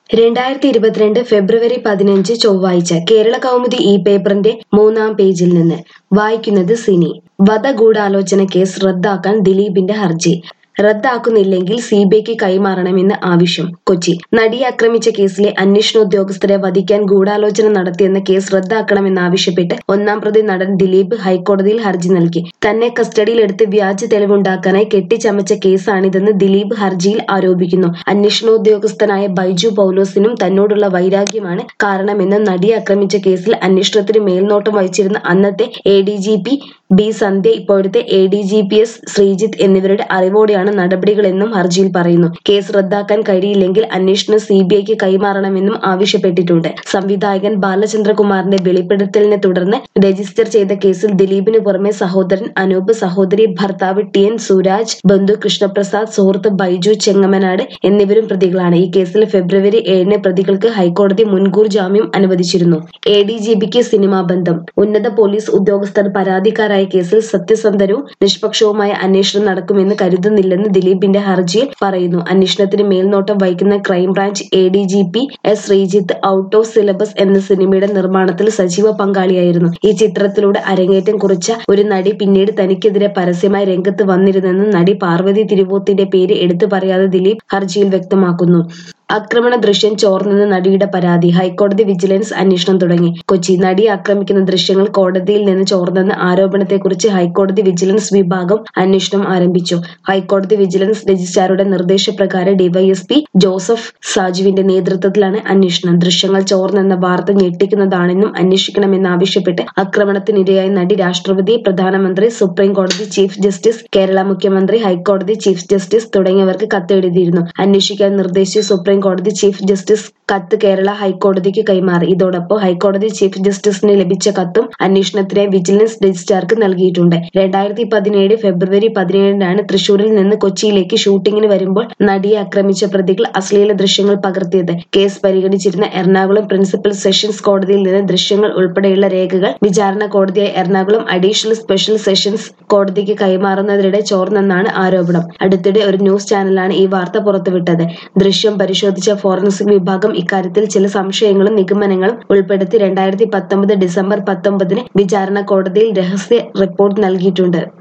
രണ്ടായിരത്തി ഇരുപത്തിരണ്ട് ഫെബ്രുവരി പതിനഞ്ച് ചൊവ്വാഴ്ച കേരള കൗമുദി ഈ പേപ്പറിന്റെ മൂന്നാം പേജിൽ നിന്ന് വായിക്കുന്നത് സിനി വധഗൂഢാലോചന കേസ് റദ്ദാക്കാൻ ദിലീപിന്റെ ഹർജി റദ്ദാക്കുന്നില്ലെങ്കിൽ സി ബി ഐക്ക് കൈമാറണമെന്ന് ആവശ്യം കൊച്ചി നടിയെ ആക്രമിച്ച കേസിലെ അന്വേഷണ ഉദ്യോഗസ്ഥരെ വധിക്കാൻ ഗൂഢാലോചന നടത്തിയെന്ന കേസ് റദ്ദാക്കണമെന്നാവശ്യപ്പെട്ട് ഒന്നാം പ്രതി നടൻ ദിലീപ് ഹൈക്കോടതിയിൽ ഹർജി നൽകി തന്നെ കസ്റ്റഡിയിലെടുത്ത് വ്യാജ തെളിവുണ്ടാക്കാനായി കെട്ടിച്ചമച്ച കേസാണിതെന്ന് ദിലീപ് ഹർജിയിൽ ആരോപിക്കുന്നു അന്വേഷണ ഉദ്യോഗസ്ഥനായ ബൈജു പൗലോസിനും തന്നോടുള്ള വൈരാഗ്യമാണ് കാരണമെന്നും നടിയെ ആക്രമിച്ച കേസിൽ അന്വേഷണത്തിന് മേൽനോട്ടം വഹിച്ചിരുന്ന അന്നത്തെ A D G P B Sandhya ഇപ്പോഴത്തെ A D G P S Sreejith എന്നിവരുടെ അറിവോടെയാണ് നടപടികളെന്നും ഹർജിയിൽ പറയുന്നു കേസ് റദ്ദാക്കാൻ കഴിയില്ലെങ്കിൽ അന്വേഷണം സി ബി ഐക്ക് കൈമാറണമെന്നും ആവശ്യപ്പെട്ടിട്ടുണ്ട് സംവിധായകൻ ബാലചന്ദ്രകുമാറിന്റെ വെളിപ്പെടുത്തലിനെ തുടർന്ന് രജിസ്റ്റർ ചെയ്ത കേസിൽ ദിലീപിന് പുറമെ സഹോദരൻ അനൂപ് സഹോദരി ഭർത്താവ് ടി എൻ സുരാജ് ബന്ധു കൃഷ്ണപ്രസാദ് സുഹൃത്ത് ബൈജു ചെങ്ങമനാട് എന്നിവരും പ്രതികളാണ് ഈ കേസിൽ ഫെബ്രുവരി ഏഴിന് പ്രതികൾക്ക് ഹൈക്കോടതി മുൻകൂർ ജാമ്യം അനുവദിച്ചിരുന്നു എ ഡി ജി പിക്ക് സിനിമാ ബന്ധം ഉന്നത പോലീസ് ഉദ്യോഗസ്ഥർ പരാതിക്കാരായ കേസിൽ സത്യസന്ധരും നിഷ്പക്ഷവുമായ അന്വേഷണം നടക്കുമെന്ന് കരുതുന്നില്ലെന്ന് ദിലീപിന്റെ ഹർജിയിൽ പറയുന്നു അന്വേഷണത്തിന് മേൽനോട്ടം വഹിക്കുന്ന crime branch A D G P S Sreejith out of syllabus എന്ന സിനിമയുടെ നിർമ്മാണത്തിൽ സജീവ പങ്കാളിയായിരുന്നു ഈ ചിത്രത്തിലൂടെ അരങ്ങേറ്റം കുറിച്ച ഒരു നടി പിന്നീട് തനിക്കെതിരെ പരസ്യമായി രംഗത്ത് വന്നിരുന്നെന്ന് നടി പാർവതി തിരുവോത്തിന്റെ പേര് എടുത്തു പറയാതെ ദിലീപ് ഹർജിയിൽ വ്യക്തമാക്കുന്നു ആക്രമണ ദൃശ്യം ചോർന്നെന്ന നടിയുടെ പരാതി ഹൈക്കോടതി വിജിലൻസ് അന്വേഷണം തുടങ്ങി കൊച്ചി നടിയെ ആക്രമിക്കുന്ന ദൃശ്യങ്ങൾ കോടതിയിൽ നിന്ന് ചോർന്നെന്ന ആരോപണത്തെക്കുറിച്ച് ഹൈക്കോടതി വിജിലൻസ് വിഭാഗം അന്വേഷണം ആരംഭിച്ചു ഹൈക്കോടതി വിജിലൻസ് രജിസ്ട്രാറുടെ നിർദ്ദേശപ്രകാരം ഡിവൈഎസ്പി ജോസഫ് സാജുവിന്റെ നേതൃത്വത്തിലാണ് അന്വേഷണം ദൃശ്യങ്ങൾ ചോർന്നെന്ന വാർത്ത ഞെട്ടിക്കുന്നതാണെന്നും അന്വേഷിക്കണമെന്നാവശ്യപ്പെട്ട് ആക്രമണത്തിനിരയായ നടി രാഷ്ട്രപതി പ്രധാനമന്ത്രി സുപ്രീം കോടതി ചീഫ് ജസ്റ്റിസ് കേരള മുഖ്യമന്ത്രി ഹൈക്കോടതി ചീഫ് ജസ്റ്റിസ് തുടങ്ങിയവർക്ക് കത്തെഴുതിയിരുന്നു അന്വേഷിക്കാൻ നിർദ്ദേശിച്ച് സുപ്രീം കോടതി ചീഫ് ജസ്റ്റിസ് കത്ത് കേരള ഹൈക്കോടതിക്ക് കൈമാറി ഇതോടൊപ്പം ഹൈക്കോടതി ചീഫ് ജസ്റ്റിസിന് ലഭിച്ച കത്തും അന്വേഷണത്തിനായി വിജിലൻസ് രജിസ്ട്രാർക്ക് നൽകിയിട്ടുണ്ട് രണ്ടായിരത്തി പതിനേഴ് ഫെബ്രുവരി പതിനേഴിനാണ് തൃശൂരിൽ നിന്ന് കൊച്ചിയിലേക്ക് ഷൂട്ടിങ്ങിന് വരുമ്പോൾ നടിയെ ആക്രമിച്ച പ്രതികൾ അശ്ലീല ദൃശ്യങ്ങൾ പകർത്തിയത് കേസ് പരിഗണിച്ചിരുന്ന എറണാകുളം പ്രിൻസിപ്പൽ സെഷൻസ് കോടതിയിൽ നിന്ന് ദൃശ്യങ്ങൾ ഉൾപ്പെടെയുള്ള രേഖകൾ വിചാരണ കോടതിയായ എറണാകുളം അഡീഷണൽ സ്പെഷ്യൽ സെഷൻസ് കോടതിക്ക് കൈമാറുന്നതിനിടെ ചോർന്നെന്നാണ് ആരോപണം അടുത്തിടെ ഒരു ന്യൂസ് ചാനലാണ് ഈ വാർത്ത പുറത്തുവിട്ടത് ദൃശ്യം പരിശോധിച്ച ഫോറൻസിക് വിഭാഗം ഇക്കാര്യത്തിൽ ചില സംശയങ്ങളും നിഗമനങ്ങളും ഉൾപ്പെടുത്തി രണ്ടായിരത്തി പത്തൊമ്പത് ഡിസംബർ പത്തൊമ്പതിന് വിചാരണ കോടതിയിൽ രഹസ്യ റിപ്പോർട്ട് നൽകിയിട്ടുണ്ട്